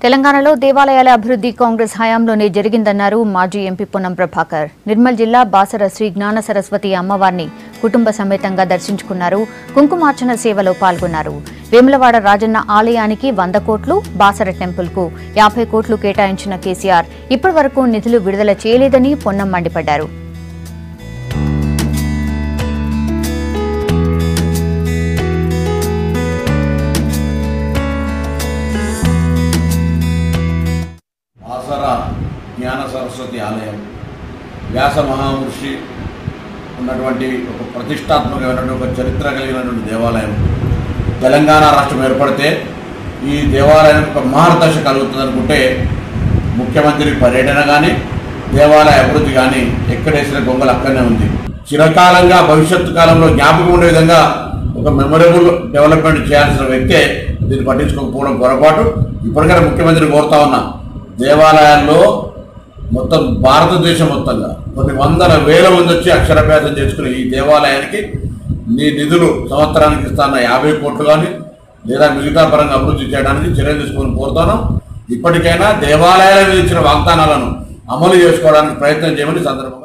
తెలంగాణలో దేవాలయాల అభివృద్ధి కాంగ్రెస్ హయాంలోనే జరిగిందన్నారు మాజీ ఎంపీ పొన్నం ప్రభాకర్ నిర్మల్ జిల్లా బాసర శ్రీ జ్ఞాన సరస్వతి అమ్మవారిని కుటుంబ సమేతంగా దర్శించుకున్నారు కుంకుమార్చన సేవలో పాల్గొన్నారు వేములవాడ రాజన్న ఆలయానికి వంద కోట్లు బాసర టెంపుల్కు యాభై కోట్లు కేటాయించిన కేసీఆర్ ఇప్పటి వరకు నిధులు విడుదల చేయలేదని పొన్నం మండిపడ్డారు ఆసర జ్ఞాన సరస్వతి ఆలయం వ్యాస మహామహర్షి ఉన్నటువంటి ఒక ప్రతిష్టాత్మకమైనటువంటి ఒక చరిత్ర కలిగినటువంటి దేవాలయం తెలంగాణ రాష్ట్రం ఏర్పడితే ఈ దేవాలయం ఒక మహర్దశ కలుగుతుంది అనుకుంటే ముఖ్యమంత్రి పర్యటన కానీ దేవాలయ అభివృద్ధి కానీ ఎక్కడేసిన గొంగలు అక్కడనే ఉంది చిరకాలంగా భవిష్యత్తు కాలంలో జ్ఞాపకం ఉండే విధంగా ఒక మెమొరబుల్ డెవలప్మెంట్ చేయాల్సిన వ్యక్తే దీన్ని పట్టించుకోకపోవడం పొరపాటు ఇప్పటికైనా ముఖ్యమంత్రి కోరుతా ఉన్నా దేవాలయాల్లో మొత్తం భారతదేశం మొత్తంగా కొన్ని వందల వేల మంది వచ్చి అక్షరాభ్యాసం చేసుకుని ఈ దేవాలయానికి నీ నిధులు సంవత్సరానికి ఇస్తాన్న యాభై కోట్లు కానీ లేదా మిగతా పరంగా అభివృద్ధి చేయడానికి చర్యలు తీసుకొని కోరుతాను ఇప్పటికైనా దేవాలయాల మీద ఇచ్చిన వాగ్దానాలను అమలు చేసుకోవడానికి ప్రయత్నం చేయమని ఈ సందర్భంగా